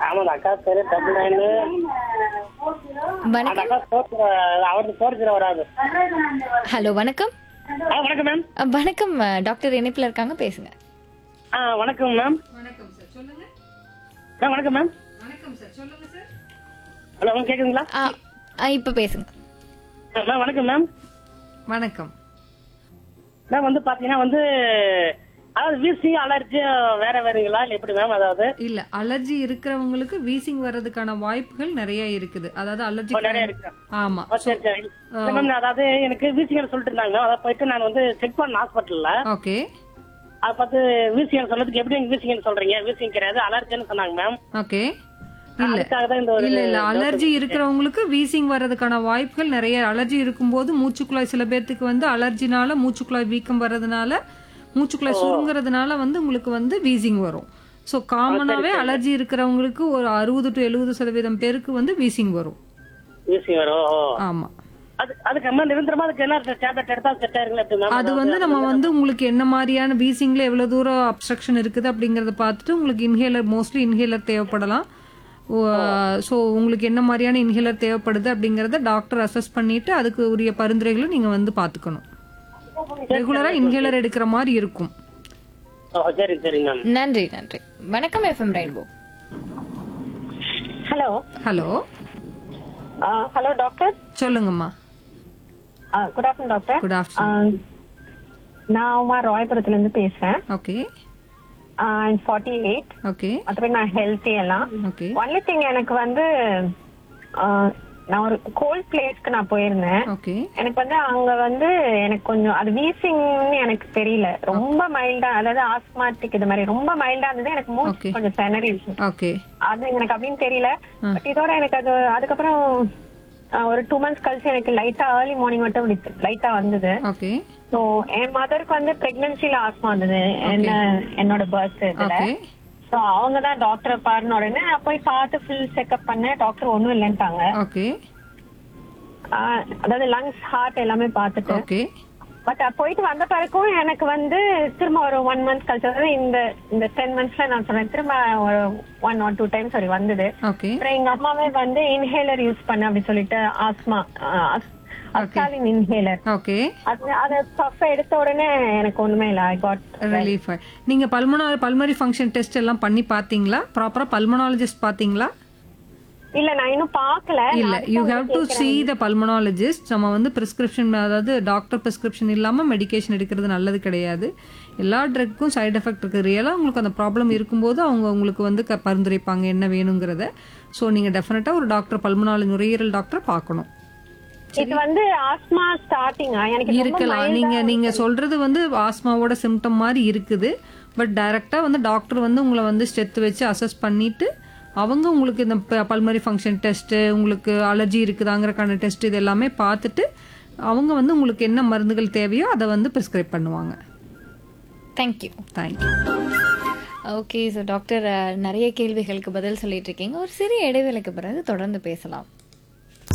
ஆமா அந்த அக்கா பேரு டபுள் நைனு அந்த வணக்கம் அக்கா ஃபோர் அவருக்கு ஃபோர் ஜீரோ வராது ஹலோ வணக்கம் ஆ வணக்கம் மேம் அ, வணக்கம் அ, டாக்டர் இணைப்பில் இருக்காங்க பேசுங்க ஆ வணக்கம் மேம் வணக்கம் சார் சொல்லுங்க மேம் வணக்கம் மேம் வணக்கம் சார் சொல்லுங்க சார் ஹலோ மேம் கேக்குதுங்களா ஆ, ஆ, இப்ப பேசுங்க ஆ, மேம் வணக்கம் மேம் வணக்கம் மேம் வந்து பாத்தீங்கன்னா வந்து அதாவது வீசி அலர்ஜி வேற வேறுங்களா இல்ல எப்படி மேம் அதாவது இல்ல அலர்ஜி இருக்கிறவங்களுக்கு வீசிங் வர்றதுக்கான வாய்ப்புகள் நிறைய இருக்குது அதாவது அலர்ஜி ஓ, நிறைய இருக்கு ஆமா ஓ, சரி சரி இல்ல மேம் அதாவது எனக்கு வீசிங்கன்னு சொல்லிட்டு இருந்தாங்க அதை போயிட்டு நான் வந்து செக் பண்ண ஹாஸ்பிட்டல்ல ஓகே அதை பார்த்து வீசிங்கன்னு சொல்றதுக்கு எப்படி நீங்க வீசிங்கன்னு சொல்றீங்க வீசிங் கிடையாது அலர்ஜின்னு சொன்னாங்க மேம் ஓகே இல்ல அதுக்காக தான் இந்த ஒரு இல்ல இல்ல அலர்ஜி இருக்கிறவங்களுக்கு வீசிங் வர்றதுக்கான வாய்ப்புகள் நிறைய அலர்ஜி இருக்கும்போது மூச்சுக்குழாய் சில பேர்த்துக்கு வந்து அலர்ஜினால மூச்சுக்குழாய் வீக்கம் வர்றதுனால மூச்சுக்குழாய் சுருங்குறதுனால வந்து உங்களுக்கு வந்து வீசிங் வரும் ஸோ காமனாவே அலர்ஜி இருக்கிறவங்களுக்கு ஒரு அறுபது டு எழுபது சதவீதம் பேருக்கு வந்து வீசிங் வரும் வீசிங் வரும் ஓ. ஆமா அது அதுக்கு அம்மா நிரந்தரமா அதுக்கு என்ன டேப்லெட் எடுத்தா செட் ஆயிருங்களா எப்படி மேம் அது வந்து நம்ம வந்து உங்களுக்கு என்ன மாதிரியான வீசிங்ல எவ்வளவு தூரம் அப்ஸ்ட்ரக்ஷன் இருக்குது அப்படிங்கறத பார்த்துட்டு உங்களுக்கு இன்ஹேலர் மோஸ்ட்லி இன்ஹேலர் தேவைப்படலாம் ஸோ உங்களுக்கு என்ன மாதிரியான இன்ஹேலர் தேவைப்படுது அப்படிங்கறத டாக்டர் அசஸ் பண்ணிட்டு அதுக்கு உரிய பரிந்துரைகளை நீங்க வந்து பாத்துக்கணும் ரெகுலரா இன்ஹேலர் எடுக்கிற மாதிரி இருக்கும் ஓ சரி சரி மேம் நன்றி நன்றி வணக்கம் FM Rainbow hello hello hello doctor சொல்லுங்கம்மா good afternoon doctor good afternoon நான் உமா ராயபுரத்துல இருந்து பேசுறேன் ஓகே ஃபார்ட்டி எயிட் ஓகே மற்றபடி நான் ஹெல்த்தி எல்லாம் ஓகே ஒன்லி திங் எனக்கு வந்து ஆஹ், நான் ஒரு கோல்ட் பிளேஸ்க்கு நான் போயிருந்தேன் ஓகே எனக்கு வந்து அங்க வந்து எனக்கு கொஞ்சம் அது வீசிங்னு எனக்கு தெரியல ரொம்ப மைல்டா அதாவது ஆஸ்மாட்டிக் இது மாதிரி ரொம்ப மைல்டா இருந்தது எனக்கு Okay. மூச்சு கொஞ்சம் திணறிடுச்சு ஓகே அது எனக்கு அப்படின்னு தெரியல பட் இதோட எனக்கு அது அதுக்கப்புறம் ஆஹ், ஒரு டூ மந்த்ஸ் கழிச்சு எனக்கு லைட்டா ஏர்லி மார்னிங் மட்டும் லைட்டா வந்தது ஓகே ஸோ என் மதருக்கு வந்து பிரெக்னன்சில ஆஸ்மா வந்தது என்ன என்னோட பர்த் இதுல ஓகே ஸோ அவங்க தான் டாக்டரை பாருன உடனே நான் போய் பார்த்து ஃபுல் செக்அப் பண்ணேன் டாக்டர் ஒன்றும் இல்லைன்ட்டாங்க ஓகே ஆஹ், அதாவது லங்ஸ் ஹார்ட் எல்லாமே பார்த்துட்டு ஓகே பட் போயிட்டு வந்த பிறகும் எனக்கு வந்து திரும்ப ஒரு ஒன் மந்த் கழிச்சு அதாவது இந்த இந்த டென் மந்த்ஸ்ல நான் சொன்னேன் திரும்ப ஒரு ஒன் ஆர் டூ டைம்ஸ் அப்படி வந்தது ஓகே அப்புறம் எங்க அம்மாவே வந்து இன்ஹேலர் யூஸ் பண்ண அப்படி சொல்லிட்டு ஆஸ்மா அஸ்காலின் இன்ஹேலர் ஓகே அது அத பஃப் எடுத்த உடனே எனக்கு ஒண்ணுமே இல்ல ஐ காட் ரிலீஃப் நீங்க பல்மனால பல்மரி ஃபங்க்ஷன் டெஸ்ட் எல்லாம் பண்ணி பாத்தீங்களா ப்ராப்பரா பல்மனாலஜிஸ்ட் பாத்தீங்களா இல்ல நான் இன்னும் பாக்கல இல்ல you have to see the pulmonologist நம்ம வந்து பிரிஸ்கிரிப்ஷன் அதாவது டாக்டர் பிரிஸ்கிரிப்ஷன் இல்லாம மெடிகேஷன் எடுக்கிறது நல்லது கிடையாது எல்லா ட்ரக்கும் சைடு எஃபெக்ட் இருக்கு ரியலா உங்களுக்கு அந்த ப்ராப்ளம் இருக்கும்போது அவங்க உங்களுக்கு வந்து க- பரிந்துரைப்பாங்க என்ன வேணுங்கிறத ஸோ நீங்க டெஃபினட்டா ஒரு டாக்டர் பல்மனாலஜி நுரையீரல் டாக்டர் பார்க்கணும் இது வந்து ஆஸ்மா ஸ்டார்டிங்கா எனக்கு ரொம்ப இருக்கலாம் mild ஆ நீங்க நீங்க சொல்றது வந்து ஆஸ்மாவோட சிம்டம் மாதிரி இருக்குது பட் டைரக்டா வந்து டாக்டர் வந்து உங்களை வந்து ஸ்டெத் வச்சு அசஸ் பண்ணிட்டு அவங்க உங்களுக்கு இந்த பல்மரி ஃபங்க்ஷன் டெஸ்ட் உங்களுக்கு அலர்ஜி இருக்குதாங்கிறக்கான டெஸ்ட் இது எல்லாமே பார்த்துட்டு அவங்க வந்து உங்களுக்கு என்ன மருந்துகள் தேவையோ அதை வந்து ப்ரிஸ்கிரைப் பண்ணுவாங்க thank you thank you okay so doctor uh, நிறைய கேள்விகளுக்கு பதில் சொல்லிட்டு இருக்கீங்க ஒரு சிறிய இடைவேளைக்கு பிறகு தொடர்ந்து பேசலாம்